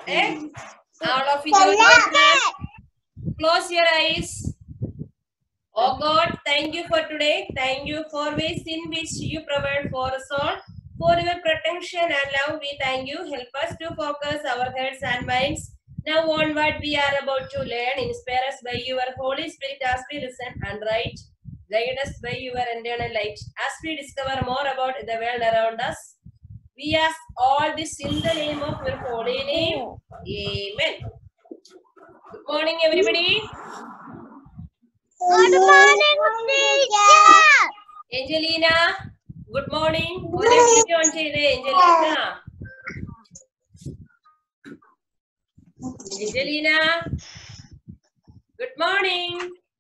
Eh? All of you join your class. Close your eyes. Oh God, thank you for today. Thank you for ways in which you provide for us all. For your protection and love, we thank you. Help us to focus our hearts and minds. Now on what we are about to learn. Inspire us by your Holy Spirit as we listen and write. Guide us by your eternal light as we discover more about the world around us. We ask all this in the name of your holy name. Amen. Good morning, everybody. Good morning, teacher. Angelina, good morning. ഒരു video on ചെയ്തേ Angelina. Angelina, good morning.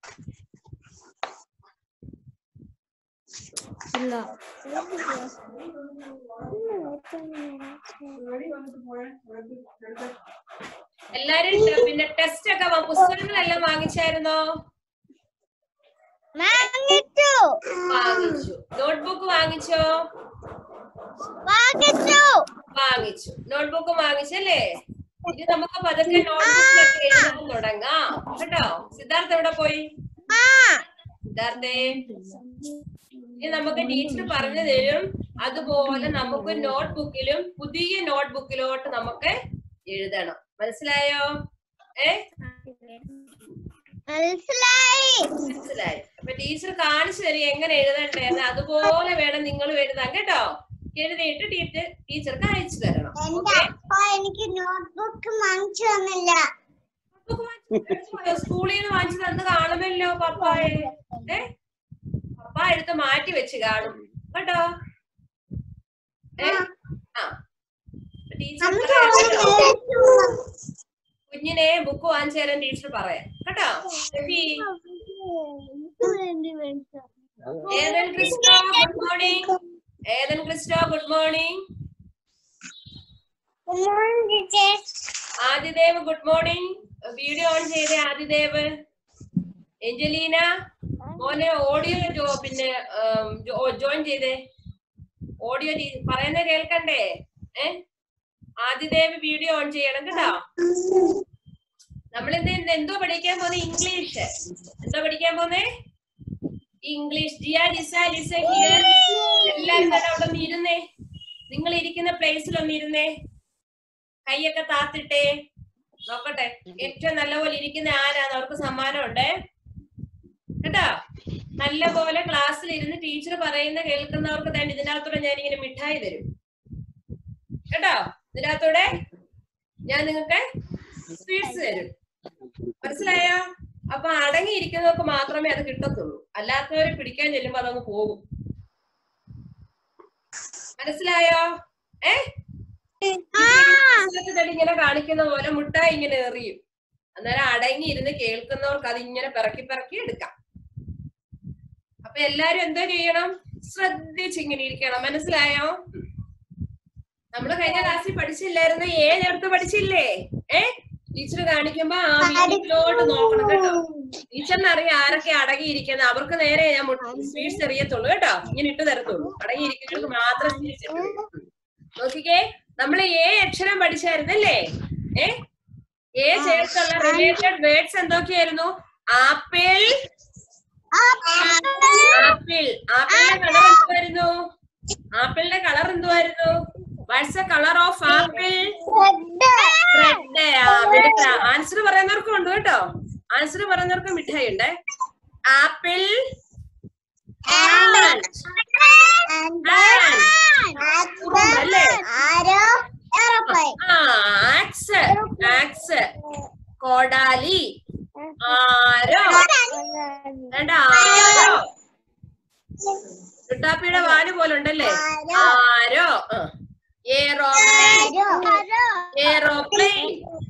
എല്ലാരും ടെ- പിന്നെ test ഒക്കെ വാ- പുസ്തകങ്ങളെല്ലാം വാങ്ങിച്ചായിരുന്നോ വാങ്ങിച്ചു വാങ്ങിച്ചു notebook വാങ്ങിച്ചോ വാങ്ങിച്ചു വാങ്ങിച്ചു നോട്ട്ബുക്ക് വാങ്ങിച്ചല്ലേ ഇത് നമുക്ക് പതുക്കെ നോട്ട്ബുക്കിലൊക്കെ എഴുതാൻ തുടങ്ങാം കേട്ടോ സിദ്ധാർത്ഥ എവിടെ പോയി ആ സിദ്ധാർത്ഥേ ഇനി നമുക്ക് ടീച്ചർ പറഞ്ഞു തരും അതുപോലെ നമുക്ക് നോട്ട്ബുക്കിലും പുതിയ നോട്ട്ബുക്കിലോട്ട് നമുക്ക് എഴുതണം മനസ്സിലായോ ഏ മനസ്സിലായി മനസ്സിലായി അപ്പൊ ടീച്ചർ കാണിച്ചു തരും എങ്ങനെ എഴുതണ്ടേന്ന് അതുപോലെ വേണം നിങ്ങൾ എഴുതാൻ കേട്ടോ എഴുതിയിട്ട് ടീച്ചർ ടീച്ചർക്ക് അയച്ചു തരണം എന്റെ ഓക്കെ അപ്പ എനിക്ക് നോട്ട്ബുക്ക് വാങ്ങിച്ചു തന്നില്ല സ്കൂളിൽ നിന്ന് വാങ്ങിച്ചു തന്ന് കാണുമല്ലോ പപ്പായെ ഏ പപ്പ എടുത്ത് മാറ്റി വെച്ച് കാണും കേട്ടോ ഏ ആ ടീച്ചർ അമ്മ പറയാം ചോറ് കേട്ടോ. കഴിച്ചു. കുഞ്ഞിനെ ബുക്ക് വാങ്ങിച്ചു തരാൻ ടീച്ചർ പറയാം കേട്ടോ Shefi, Ethan Cristo good morning Ethan Cristo good morning Good morning, teacher. Aadidev good morning video on ചെയ്തേ ആദിദേവ് എഞ്ചലീന മോനെ ഓഡിയോ പിന്നെ ജോയിൻ ചെയ്തേ ഓഡിയോ പറയുന്ന കേൾക്കണ്ടേ ഏ ആദിദേവ് വീഡിയോ ഓൺ ചെയ്യണം കേട്ടോ നമ്മൾ എന്ത് എന്തോ പഠിക്കാൻ പോകുന്നത് ഇംഗ്ലീഷ് എന്തോ പഠിക്കാൻ പോകുന്നേ English Jiya Lisa Lisa here എല്ലാരും തന്നെ അവിടെ ഒന്ന് ഇരുന്നേ നിങ്ങൾ ഇരിക്കുന്ന പ്ലേസിൽ ഒന്ന് ഇരുന്നേ കൈയൊക്കെ താത്തിട്ടേ നോക്കട്ടെ ഏറ്റവും നല്ലപോലെ ഇരിക്കുന്ന ആരാന്ന് അവർക്ക് സമ്മാനം ഉണ്ട് കേട്ടോ നല്ലപോലെ ക്ലാസ്സിൽ ഇരുന്ന് ടീച്ചർ പറയുന്ന കേൾക്കുന്നവർക്ക് തന്നെ ഇതിനകത്തൂടെ ഞാൻ ഇങ്ങനെ മിഠായി തരും കേട്ടോ ഇതിനകത്തൂടെ ഞാൻ നിങ്ങൾക്ക് സ്വീറ്റ്സ് തരും മനസ്സിലായോ അപ്പൊ അടങ്ങിയിരിക്കുന്നവർക്ക് മാത്രമേ അത് കിട്ടത്തുള്ളൂ അല്ലാത്തവരെ പിടിക്കാൻ ചെല്ലുമ്പോ അതങ്ങ് പോകും മനസ്സിലായോ ഏ പുസ്തകത്തിൽ ഇങ്ങനെ കാണിക്കുന്ന പോലെ മുട്ടായി ഇങ്ങനെ എറിയും അന്നേരം അടങ്ങിയിരുന്ന് കേൾക്കുന്നവർക്ക് അത് ഇങ്ങനെ പിറക്കി പിറക്കി എടുക്കാം അപ്പൊ എല്ലാരും എന്തോ ചെയ്യണം ശ്രദ്ധിച്ച് ഇങ്ങനെ ഇരിക്കണം മനസ്സിലായോ നമ്മള് കഴിഞ്ഞ ക്ലാസ്സിൽ പഠിച്ചില്ലായിരുന്നു ഏതെടുത്ത് പഠിച്ചില്ലേ ഏ ടീച്ചർ കാണിക്കുമ്പോ ആ വീട്ടിലോട്ട് നോക്കണം കേട്ടോ ടീച്ചറിന് അറിയാം ആരൊക്കെ അടങ്ങിയിരിക്കുന്നത് അവർക്ക് നേരെ ഞാൻ സ്വീറ്റ്സ് എറിയത്തുള്ളൂ കേട്ടോ ഇങ്ങനെ ഇട്ട് തരത്തുള്ളൂ അടങ്ങിയിരിക്കുന്നവർക്ക് മാത്രം സ്വീറ്റ്സ് ഇട്ട് തരും. നോക്കിക്കേ നമ്മൾ ഏ അക്ഷരം പഠിച്ചായിരുന്നല്ലേ ഏ ഏ ചേർത്തുള്ള റിലേറ്റഡ് വേർഡ്സ് എന്തൊക്കെയായിരുന്നു ആപ്പിൾ ആപ്പിൾ ആപ്പിളിന്റെ കളർ എന്തുവായിരുന്നു ആപ്പിളിന്റെ കളർ എന്തുവായിരുന്നു what's a colour of apple red answer പറയുന്നവർക്കും ഉണ്ട് കേട്ടോ ആൻസർ പറയുന്നവർക്ക് മിഠായി ഉണ്ട് ആപ്പിൾ അല്ലേ ആരോ എയർപ്ലെയിൻ ആക്സ് ആക്സ് കോടാലി ആരോ വേണ്ട ആരോ ചുട്ടാപ്പിയുടെ വാല് പോലെ ഉണ്ടല്ലേ ആരോ aeroplane aeroplane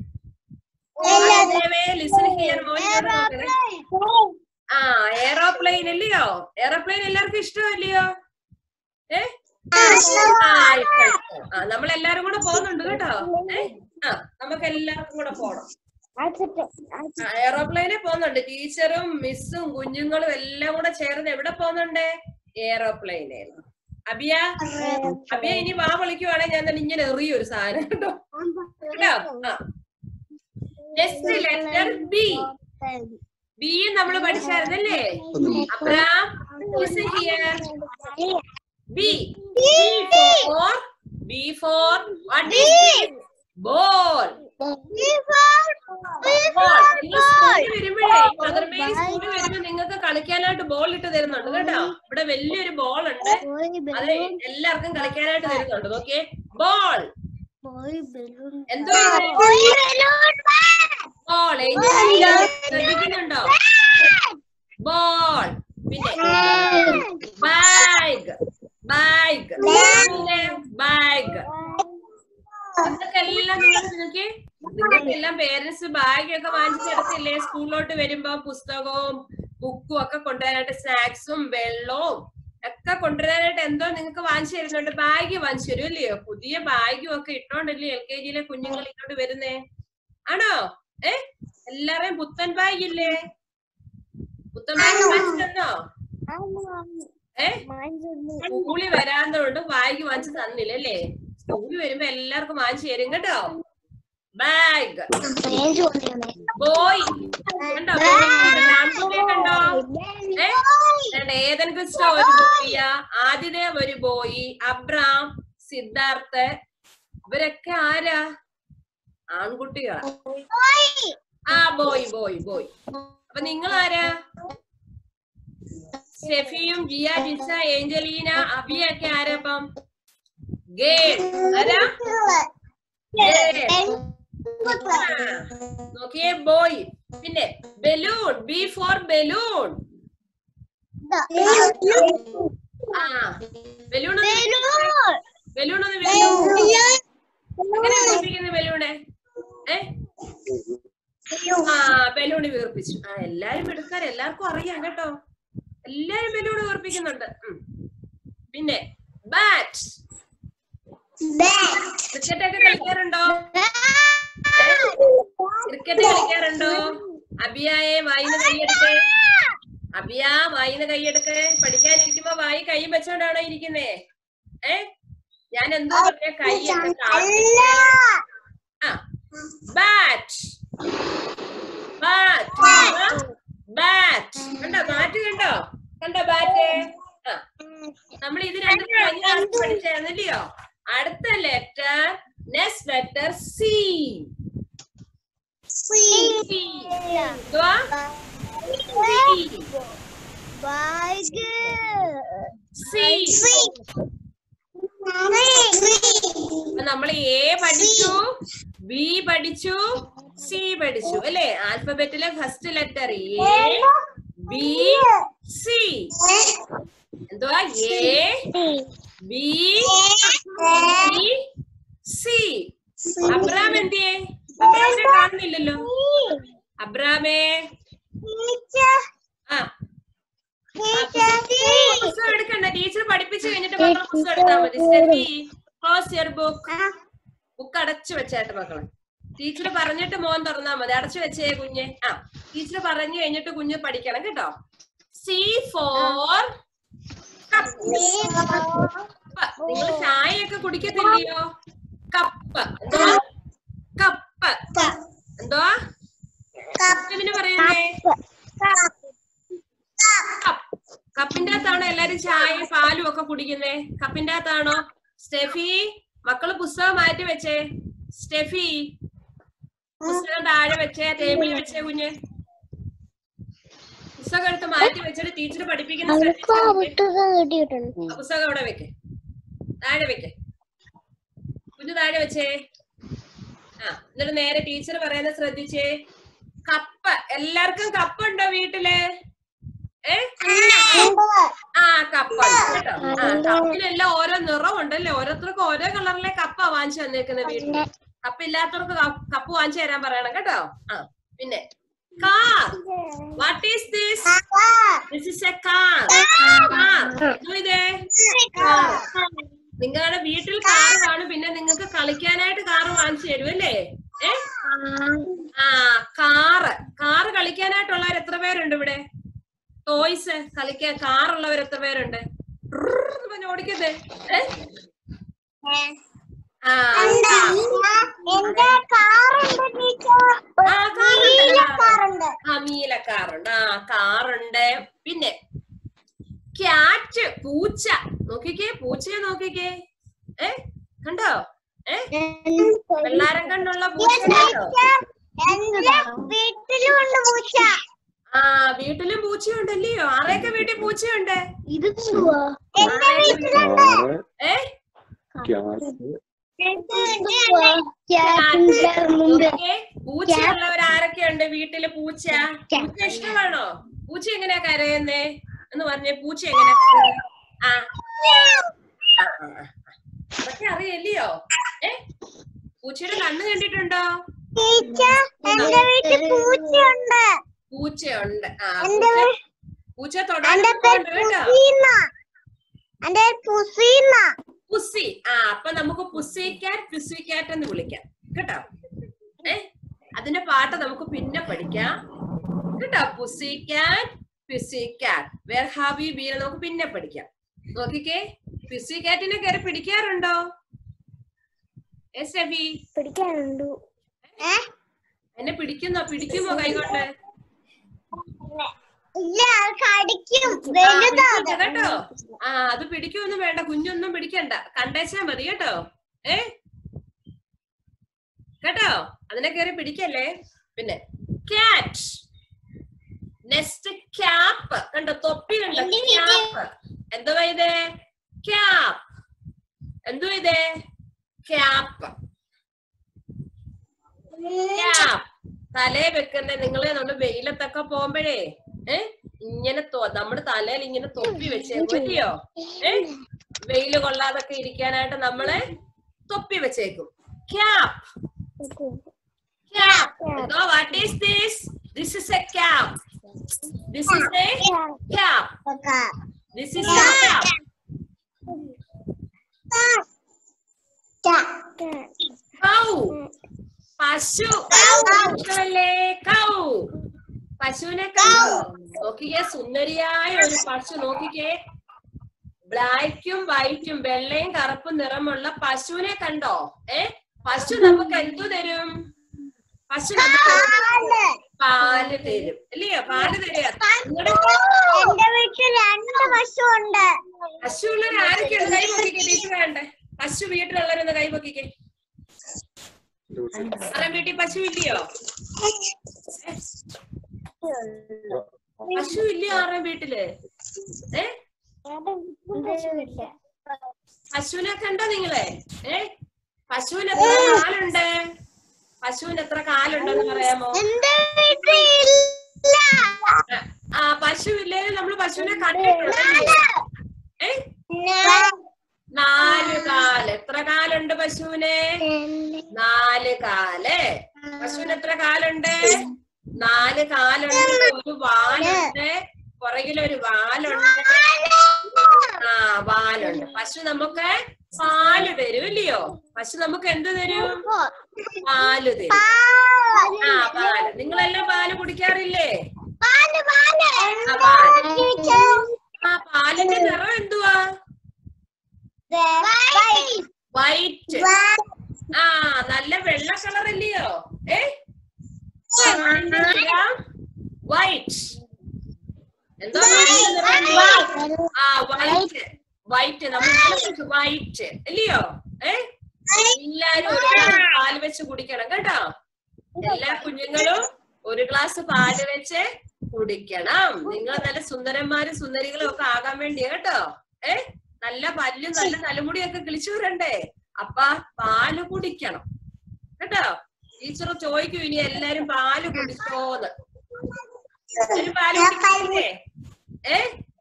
listen here monitor നോക്കണേ ആ എയറോപ്ലെയിൻ അല്ലയോ എയറോപ്ലെയിൻ എല്ലാവർക്കും ഇഷ്ടമല്ലയോ ഏ ആ ഇപ്പൊ ഇഷ്ടം. ആ നമ്മളെല്ലാരും കൂടെ പോകുന്നുണ്ട് കേട്ടോ ഏ ആ നമുക്ക് എല്ലാവർക്കും കൂടെ പോണം എയറോപ്ലെയിനിൽ പോകുന്നുണ്ട് ടീച്ചറും മിസ്സും കുഞ്ഞുങ്ങളും എല്ലാം കൂടെ ചേർന്ന് എവിടെ പോകുന്നുണ്ട് എയറോപ്ലെയിനിൽ അബിയ അബിയ ഇനി വാ വിളിക്കുവാണെങ്കിൽ ഞാൻ തന്നെ ഇങ്ങനെ എറിയും ഒരു സാധനം കേട്ടോ കേട്ടോ ആ നെക്സ്റ്റ് ലെറ്റർ ബി ബി നമ്മൾ പഠിച്ചായിരുന്നല്ലേ Abram listen here B. B for B for what is this? Ball. Ball. നിങ്ങൾ സ്കൂളിൽ വരുമ്പോഴേ മദർ മേരി സ്കൂളിൽ വരുമ്പോ നിങ്ങൾക്ക് കളിക്കാനായിട്ട് ബോൾ ഇട്ട് തരുന്നുണ്ട് കേട്ടോ ഇവിടെ വലിയൊരു ബോൾ ഉണ്ട് അത് എല്ലാവർക്കും കളിക്കാനായിട്ട് തരുന്നുണ്ട് നോക്കിയേ ബോൾ എന്തോ ബോൾ ശ്രദ്ധിക്കുന്നുണ്ടോ ബോൾ പിന്നെ ബാഗ് ബാഗ് ബാഗ് ഇതൊക്കെ എല്ലാം നിങ്ങൾ നിങ്ങൾക്ക് നിങ്ങൾക്കെല്ലാം പേരൻസ് ബാഗ് ഒക്കെ വാങ്ങിച്ചെടുത്തില്ലേ സ്കൂളിലോട്ട് വരുമ്പോ പുസ്തകവും ബുക്കും ഒക്കെ കൊണ്ടുവരാനായിട്ട് സ്നാക്സും വെള്ളവും ഒക്കെ കൊണ്ടുവരാനായിട്ട് എന്തോ നിങ്ങൾക്ക് വാങ്ങിച്ചു തരുന്നുണ്ട് ബാഗ് വാങ്ങിച്ചു തരും ഇല്ലയോ പുതിയ ബാഗും ഒക്കെ ഇട്ടോണ്ടല്ലേ എൽ കെ ജിയിലെ കുഞ്ഞുങ്ങൾ ഇങ്ങോട്ട് വരുന്നേ ആണോ ഏ എല്ലാവരെയും പുത്തൻ ബാഗ് ഇല്ലേ പുത്തൻ ബാഗ് വാങ്ങിച്ചു തന്നോ ഏ സ്കൂളിൽ വരാന്നതുകൊണ്ട് ബാഗ് വാങ്ങിച്ചു തന്നില്ല അല്ലേ സ്കൂളിൽ വരുമ്പോ എല്ലാവർക്കും വാങ്ങിച്ചു തരും കേട്ടോ ബാഗ് ബോയ് കണ്ടോ ആൺകുട്ടിയെ കണ്ടോ ഏ കണ്ടോ ഏതൻ ക്രിസ്റ്റ ഒരു ബോയ ആദിദേവ് ഒരു ബോയി അബ്രാം സിദ്ധാർത്ഥ് ഇവരൊക്കെ ആരാ ആൺകുട്ടികളാ ആ ബോയ് ബോയ് ബോയ് അപ്പൊ നിങ്ങൾ ആരാ സ്റ്റെഫിയും ജിയ ജിസ ഏഞ്ചലീന അബിയൊക്കെ ആരപ്പം ഗേൾ ആരാ Girl. ആ, നോക്കിയേ ബോയ് പിന്നെ ബലൂൺ ബി ഫോർ ബലൂൺ ആ ബലൂൺ ബലൂൺ ഒന്ന് ബലൂൺ എങ്ങനെ വീർപ്പിക്കുന്നത് ബലൂണ് ഏ ആ ബലൂണ് വീർപ്പിച്ചു ആ എല്ലാരും എടുക്കാൻ എല്ലാവർക്കും അറിയാം കേട്ടോ എല്ലാരും ബലൂണ് വീർപ്പിക്കുന്നുണ്ട് ഉം. പിന്നെ ബാറ്റ് ക്രിക്കറ്റ് ഒക്കെ കളിക്കാറുണ്ടോ ക്രിക്കറ്റ് കളിക്കാറുണ്ടോ അബിയായെ വായിന്ന് കൈയെടുക്ക് അബിയ വായിന്ന് കൈയെടുക്ക് പഠിക്കാനിരിക്കുമ്പോ വായി കൈ വെച്ചോണ്ടാണോ ഇരിക്കുന്നേ ഏ ഞാൻ എന്തോ പറഞ്ഞ കൈ ഒക്കെ താഴ്ത്തി. ആ ബാറ്റ് ബാറ്റ് ബാറ്റ് കണ്ടോ ബാറ്റ് കണ്ടോ കണ്ടോ ബാറ്റ് ആ നമ്മൾ ഇത് രണ്ടും കഴിഞ്ഞ ക്ലാസ്സിൽ പഠിച്ചായിരുന്നില്ലയോ അടുത്ത ലെറ്റർ നെക്സ്റ്റ് ലെറ്റർ സി എന്തുവാ സി നമ്മൾ എ പഠിച്ചു ബി പഠിച്ചു സി പഠിച്ചു അല്ലേ ആൽഫബറ്റിലെ first letter A B C എന്തുവാ എ ബി സി അബ്രാം എന്തിയേ അബ്രാമിനെ കാണുന്നില്ലല്ലോ അബ്രാമേ ആ പുസ്തകം എടുക്കണ്ട ടീച്ചർ പഠിപ്പിച്ചു കഴിഞ്ഞിട്ട് മക്കൾ പുസ്തകം എടുത്താൽ മതി Stephy close your book book അടച്ചു വെച്ചേട്ട് മക്കള് ടീച്ചർ പറഞ്ഞിട്ട് മോൻ തുറന്നാ മതി അടച്ചു വെച്ചേ കുഞ്ഞ് ആ ടീച്ചർ പറഞ്ഞു കഴിഞ്ഞിട്ട് കുഞ്ഞ് പഠിക്കണം കേട്ടോ സി ഫോർ നിങ്ങൾ ചായയൊക്കെ കുടിക്കത്തില്ലയോ കപ്പ് എന്തുവാ കപ്പ് എന്തുവാ കപ്പിന് പറയുന്നേ കപ്പ് കപ്പിന്റെ അകത്താണോ എല്ലാരും ചായയും പാലും ഒക്കെ കുടിക്കുന്നേ കപ്പിന്റെ അകത്താണോ സ്റ്റെഫി മക്കള് പുസ്തകം മാറ്റി വെച്ചേ സ്റ്റെഫി പുസ്തകം താഴെ വെച്ചേ ടേബിളിൽ വെച്ചേ കുഞ്ഞ് പുസ്തകം എടുത്ത് മാറ്റി വെച്ചിട്ട് ടീച്ചർ പഠിപ്പിക്കുന്ന ശ്രദ്ധിച്ചേ കുഞ്ഞ്. ആ പുസ്തകം അവിടെ വെക്ക് താഴെ വെക്ക് കുഞ്ഞു താഴെ വെച്ചേ ആ എന്നിട്ട് നേരെ ടീച്ചർ പറയുന്ന ശ്രദ്ധിച്ചേ കപ്പ് എല്ലാവർക്കും കപ്പുണ്ടോ വീട്ടില് ഏ ആ കപ്പുണ്ട് കേട്ടോ ആ കപ്പിലെല്ലാം ഓരോ നിറം ഉണ്ടല്ലേ ഓരോരുത്തർക്കും ഓരോ കളറിലെ കപ്പാ വാങ്ങിച്ചു തന്നേക്കുന്ന വീട്ടില് കപ്പ് ഇല്ലാത്തവർക്ക് ക- കപ്പ് വാങ്ങിച്ചു തരാൻ പറയണം കേട്ടോ ആ പിന്നെ car what is this this is a car car ഇതേ നിങ്ങളുടെ വീട്ടിൽ കാർ കാണും പിന്നെ നിങ്ങൾക്ക് കളിക്കാനായിട്ട് കാറ് വാങ്ങിച്ചു തരും അല്ലേ ഏ ആ കാറ് കാറ് കളിക്കാനായിട്ടുള്ളവർ എത്ര പേരുണ്ട് ഇവിടെ ടോയ്സ് കളിക്കാൻ കാറുള്ളവർ എത്ര പേരുണ്ട് റുർ എന്ന് പറഞ്ഞ് ഓടിക്കത്തെ ഏ ആ ഉണ്ട്. എന്റെ കാറുണ്ട് ടീച്ചർ ആ, കാറുണ്ട്, നീല കാറ്. കാറുണ്ട് ആ നീല കാറുണ്ട് ആ കാറുണ്ട് പിന്നെ ക്യാറ്റ് പൂച്ച നോക്കിക്കേ പൂച്ചയെ നോക്കിക്കേ ഏ കണ്ടോ ഏ വെള്ളാരം കണ്ടുള്ള പൂച്ച കണ്ടോ എന്റെ വീട്ടിലും ഉണ്ട് പൂച്ച ആ വീട്ടിലും പൂച്ചയുണ്ടല്ലയോ ആരെയൊക്കെ വീട്ടിൽ പൂച്ചയുണ്ട് ഇത് എന്റെ വീട്ടിലുണ്ട് കാറ് ഏ നോക്കിക്കേ പൂച്ചയുള്ളവർ ആരൊക്കെയുണ്ട് വീട്ടില് പൂച്ച പൂച്ച ഇഷ്ടമാണോ പൂച്ച എങ്ങനെയാ കരയുന്നേ എന്ന് പറഞ്ഞേ പൂച്ച എങ്ങനെയാ കരയുന്നേ? ആ ആ, ആ, ആ. അതൊക്കെ അറിയല്ലയോ ഏ പൂച്ചയുടെ കണ്ണ് കണ്ടിട്ടുണ്ടോ ടീച്ചർ എന്റെ വീട്ടിൽ പൂച്ചയുണ്ട് പൂച്ചയുണ്ട് ആ എന്റെ പൂച്ച വീ- പൂച്ച എന്റെ തൊടാൻ പേര് കേട്ടോ പുസീന എന്റെ പേര് പുസീന പുസ്സി ആ അപ്പൊ നമുക്ക് പുസ്സി കാറ്റ് പുസ്സി കാറ്റ് എന്ന് വിളിക്കാം കേട്ടോ ഏ അതിന്റെ പാട്ട് നമുക്ക് പിന്നെ പഠിക്കാം കേട്ടോ പുസ്സി കാറ്റ് പുസ്സി കാറ്റ് വേർ ഹാവ് യു ബീൻ നമുക്ക് പിന്നെ പഠിക്കാം നോക്കിക്കേ പുസ്സി കാറ്റിനെ കയറി പിടിക്കാറുണ്ടോ എസ് രവി പിടിക്കാനുണ്ടു ഏ എന്നെ പിടിക്കുന്നോ പിടിക്കുമോ കൈകൊണ്ട് ഇല്ല അത് കടിക്കും ആ, വലുതാ പിടിക്കില്ല കേട്ടോ ആ അത് പിടിക്കൊന്നും വേണ്ട കുഞ്ഞൊന്നും പിടിക്കണ്ട കണ്ടേച്ചാ മതി കേട്ടോ ഏ കേട്ടോ അതിനെ കയറി പിടിക്കല്ലേ പിന്നെ ക്യാറ്റ് നെക്സ്റ്റ് ക്യാപ്പ് കണ്ടോ തൊപ്പി കണ്ടോ എന്റെ വീട്ടിൽ- ക്യാപ്പ് എന്തുവാ ഇത് ക്യാപ്പ് എന്തുവാ ഇത് ക്യാപ്പ് ക്യാപ്പ് തലേ വെക്കുന്ന നിങ്ങളെ നമ്മൾ വെയിലത്തൊക്കെ പോകുമ്പോഴേ ഏ ഇങ്ങനെ തൊ- നമ്മുടെ തലയിൽ ഇങ്ങനെ തൊപ്പി വെച്ചേക്കും അല്ലയോ ഏ വെയില് കൊള്ളാതൊക്കെ ഇരിക്കാനായിട്ട് നമ്മള് തൊപ്പി വെച്ചേക്കും ക്യാപ്പ് ക്യാപ്പ് എന്തോ what is this this is a cap this is a cap this is a cap cow പശു പശുവല്ലേ കൗ പശുവിനെ കണ്ടോ നോക്കിക്കേ സുന്ദരിയായ ഒരു പശു നോക്കിക്കേ ബ്ലാക്കും വൈറ്റും വെള്ളയും കറുപ്പും നിറമുള്ള പശുവിനെ കണ്ടോ ഏ പശു നമുക്ക് എന്തു തരും പശു നമുക്ക് പാല് തരും ഇല്ലയോ പാല് തരിക നിങ്ങളുടെ എന്റെ വീട്ടിൽ രണ്ട് പശു ഉണ്ട് പശുവുള്ളവർ ആരൊക്കെയാണ് കൈ പൊക്കിക്കേ ടീച്ചർ വേണ്ടേ പശു വീട്ടിലുള്ളവരൊന്ന് കൈ പൊക്കിക്കേ ആരും വീട്ടിൽ പശു ഇല്ലയോ പശു ഇല്ലയോ ആരുടെ വീട്ടില് ഏ പശുവിനെ കണ്ടോ നിങ്ങളെ ഏ പശുവിന് എത്ര കാലുണ്ട് പശുവിന് എത്ര കാലുണ്ടെന്ന് പറയാമോ എന്റെ വീട്ടിൽ ഇല്ല ആ പശു ഇല്ലെങ്കിൽ നമ്മൾ പശുവിനെ കണ്ടിട്ടുണ്ട് ഏ നാല് കാല് എത്ര കാലുണ്ട് പശുവിന് നാല് കാല് പശുവിന് എത്ര കാലുണ്ട് നാല് കാലുണ്ട് ഒരു വാലുണ്ട് പുറകിലൊരു വാലുണ്ട് ആ വാലുണ്ട് പശു നമുക്ക് പാല് തരും ഇല്ലയോ പശു നമുക്ക് എന്ത് തരും പാല് തരും ആ പാല് നിങ്ങളെല്ലാം പാല് കുടിക്കാറില്ലേ പാല് പാല് ആ പാല് ടീച്ചർ ആ പാലിന്റെ നിറം എന്തുവാ വൈറ്റ് ആ നല്ല വെള്ള കളർ അല്ലയോ ഏ പാലിന്റെ നിറം വൈറ്റ് എന്തോ പാലിന്റെ നിറം ആ വൈറ്റ് വൈറ്റ് നമ്മൾ വൈറ്റ് അല്ലയോ ഏ എല്ലാരും ഒരു ഗ്ലാസ് പാല് വെച്ച് കുടിക്കണം കേട്ടോ എല്ലാ കുഞ്ഞുങ്ങളും ഒരു ഗ്ലാസ് പാല് വെച്ച് കുടിക്കണം നിങ്ങൾ നല്ല സുന്ദരന്മാരും സുന്ദരികളും ഒക്കെ ആകാൻ വേണ്ടിയാ കേട്ടോ ഏ നല്ല പല്ലും നല്ല തലമുടിയൊക്കെ കിളിച്ചു വരണ്ടേ അപ്പ പാല് കുടിക്കണം കേട്ടോ ടീച്ചർ ചോദിക്കും ഇനി എല്ലാരും പാല് കുടിച്ചോന്ന് ഒരു പാല് കുടിക്കില്ലേ ഏ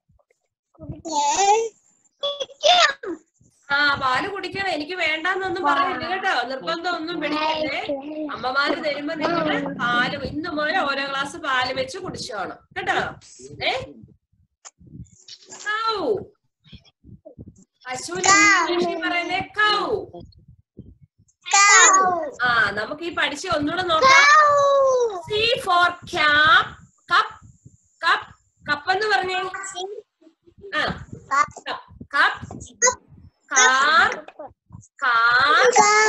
ആ പാല് കുടിക്കണം എനിക്ക് വേണ്ടാന്നൊന്നും പറയില്ല കേട്ടോ നിർബന്ധം ഒന്നും പിടിക്കല്ലേ അമ്മമാര് തരുമ്പോ നിങ്ങള് പാല് ഇന്ന് മുതൽ ഓരോ ഗ്ലാസ് പാല് വെച്ച് കുടിച്ചോണം കേട്ടോ ഏ കൗ പശുവിനെ ഇംഗ്ലീഷിൽ പറയുന്നേ കൗ ആ നമുക്ക് ഈ പഠിച്ച ഒന്നുകൂടെ നോക്കാം C for cap cup cup cup എന്ന് പറഞ്ഞേ ആ cup cup car car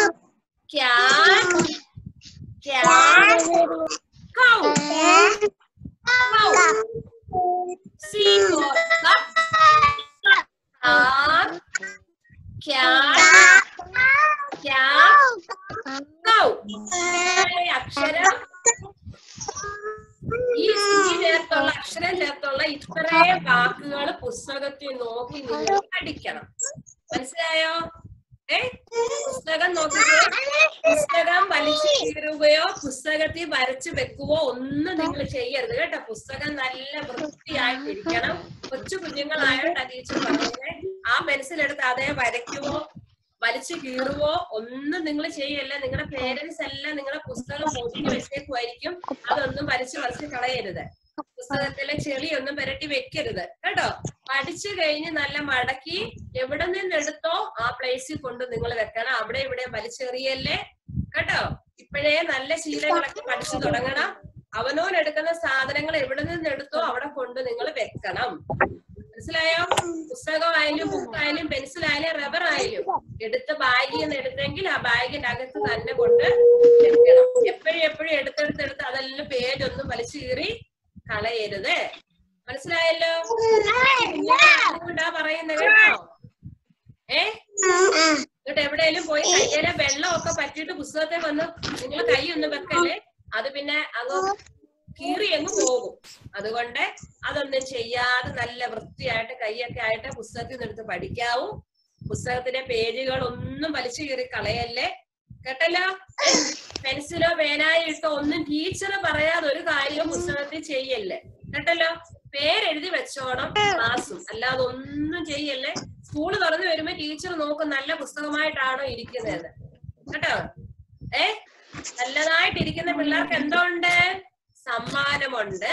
C for cup, car, cat, cat, cow. ഇത്രയും അക്ഷരം ഈ സി ചേർത്തുള്ള അക്ഷരം ചേർത്തുള്ള ഇത്രയും വാക്കുകൾ പുസ്തകത്തിൽ നോക്കി നിങ്ങൾ പഠിക്കണം മനസ്സിലായോ ഏ പുസ്തകം നോക്കിയിട്ട് പുസ്തകം വലിച്ചു കീറുകയോ പുസ്തകത്തിൽ വരച്ചു വെക്കുകയോ ഒന്നും നിങ്ങൾ ചെയ്യരുത് കേട്ടോ പുസ്തകം നല്ല വൃത്തിയായിട്ടിരിക്കണം കൊച്ചു കുഞ്ഞുങ്ങളായോണ്ടാ ടീച്ചർ പറഞ്ഞത് ആ പെൻസിൽ എടുത്ത് അതേ വരയ്ക്കുവോ വലിച്ചു കീറുവോ ഒന്നും നിങ്ങൾ ചെയ്യല്ല നിങ്ങളുടെ പേരൻസ് എല്ലാം നിങ്ങളുടെ പുസ്തകം ഒതുക്കി വെച്ചേക്കുമായിരിക്കും അതൊന്നും വലിച്ചു വലിച്ച് കളയരുത് പുസ്തകത്തിലെ ചെളിയൊന്നും പുരട്ടി വെക്കരുത് കേട്ടോ പഠിച്ചു കഴിഞ്ഞ് നല്ല മടക്കി എവിടെ നിന്ന് എടുത്തോ ആ പ്ലേസിൽ കൊണ്ട് നിങ്ങൾ വെക്കണം അവിടെ ഇവിടെ വലിച്ചെറിയല്ലേ കേട്ടോ ഇപ്പോഴേ നല്ല ശീലങ്ങളൊക്കെ പഠിച്ചു തുടങ്ങണം അവനോൻ എടുക്കുന്ന സാധനങ്ങൾ എവിടെ നിന്ന് എടുത്തോ അവിടെ കൊണ്ട് നിങ്ങൾ വെക്കണം മനസ്സിലായോ പുസ്തകമായാലും ബുക്കായാലും പെൻസിലായാലും റബ്ബർ ആയാലും എടുത്ത് ബാഗിൽ നിന്ന് എടുത്തെങ്കിൽ ആ ബാഗിന്റെ അകത്ത് തന്നെ കൊണ്ട് വെക്കണം എപ്പോഴും എപ്പോഴും എടുത്തെടുത്തെടുത്ത് അതെല്ലാം പേജ് ഒന്നും വലിച്ചു കീറി കളയരുത് മനസ്സിലായല്ലോ അതുകൊണ്ടാ പറയുന്നത് കേട്ടോ ഏ എന്നിട്ട് എവിടെയെങ്കിലും പോയി കയ്യിലെ വെള്ളമൊക്കെ പറ്റിയിട്ട് പുസ്തകത്തെ വന്ന് നിങ്ങൾ കൈ ഒന്ന് വെക്കല്ലേ അത് പിന്നെ അങ്ങ് കീറി അങ്ങ് പോകും അതുകൊണ്ട് അതൊന്നും ചെയ്യാതെ നല്ല വൃത്തിയായിട്ട് കൈയൊക്കെ ആയിട്ട് പുസ്തകത്തിൽ നിന്ന് എടുത്ത് പഠിക്കാവൂ പുസ്തകത്തിന്റെ പേജുകൾ ഒന്നും വലിച്ചു കീറി കളയല്ലേ കേട്ടല്ലോ പെൻസിലോ പേനായോ ഇട്ടോ ഒന്നും ടീച്ചർ പറയാതെ ഒരു കാര്യവും പുസ്തകത്തിൽ ചെയ്യല്ലേ കേട്ടല്ലോ പേരെഴുതി വെച്ചോണം ക്ലാസ്സും അല്ലാതെ ഒന്നും ചെയ്യല്ലേ സ്കൂള് തുറന്നു വരുമ്പോ ടീച്ചർ നോക്കും നല്ല പുസ്തകമായിട്ടാണോ ഇരിക്കുന്നത് കേട്ടോ ഏ നല്ലതായിട്ടിരിക്കുന്ന പിള്ളേർക്ക് എന്തോ ഉണ്ട് സമ്മാനമുണ്ട്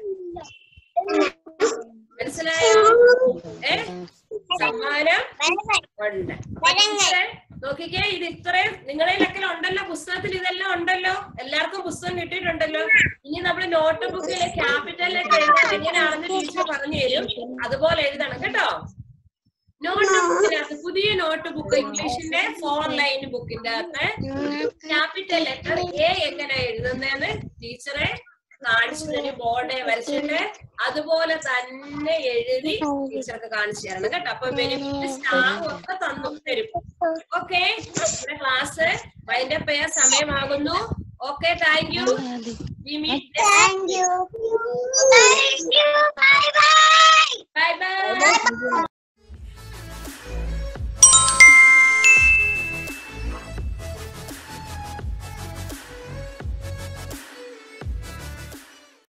മനസ്സിലായോ ഏ സമ്മാനം ഉണ്ട് അപ്പൊ ടീച്ചറെ നോക്കിക്കേ ഇത് ഇത്രയും നിങ്ങളിലൊക്കെ ഉണ്ടല്ലോ പുസ്തകത്തിൽ ഇതെല്ലാം ഉണ്ടല്ലോ എല്ലാവർക്കും പുസ്തകം കിട്ടിയിട്ടുണ്ടല്ലോ ഇനി നമ്മൾ നോട്ട് ബുക്കിലെ ക്യാപിറ്റലൊക്കെ എഴുതാൻ എങ്ങനെയാണെന്ന് ടീച്ചർ പറഞ്ഞു തരും അതുപോലെ എഴുതണം കേട്ടോ നോട്ട് ബുക്കിനകത്ത് പുതിയ നോട്ട് ബുക്ക് ഇംഗ്ലീഷിന്റെ ഫോർ ലൈൻ ബുക്കിന്റെ അകത്ത് ക്യാപിറ്റൽ ലെറ്റർ എ എങ്ങനെ എഴുതുന്നതെന്ന് ടീച്ചറെ കാണിച്ചു തരും ബോർഡെ വരച്ചിട്ട് അതുപോലെ തന്നെ എഴുതി ടീച്ചർക്ക് കാണിച്ചു തരണം കേട്ടോ അപ്പൊ ബെനിഫിറ്റ് സ്റ്റാറും ഒക്കെ തന്നു തരും ഓക്കെ നമ്മുടെ ക്ലാസ് അതിന്റെ പേർ സമയമാകുന്നു okay thank you we meet Thank you. Thank you. Bye bye. Bye by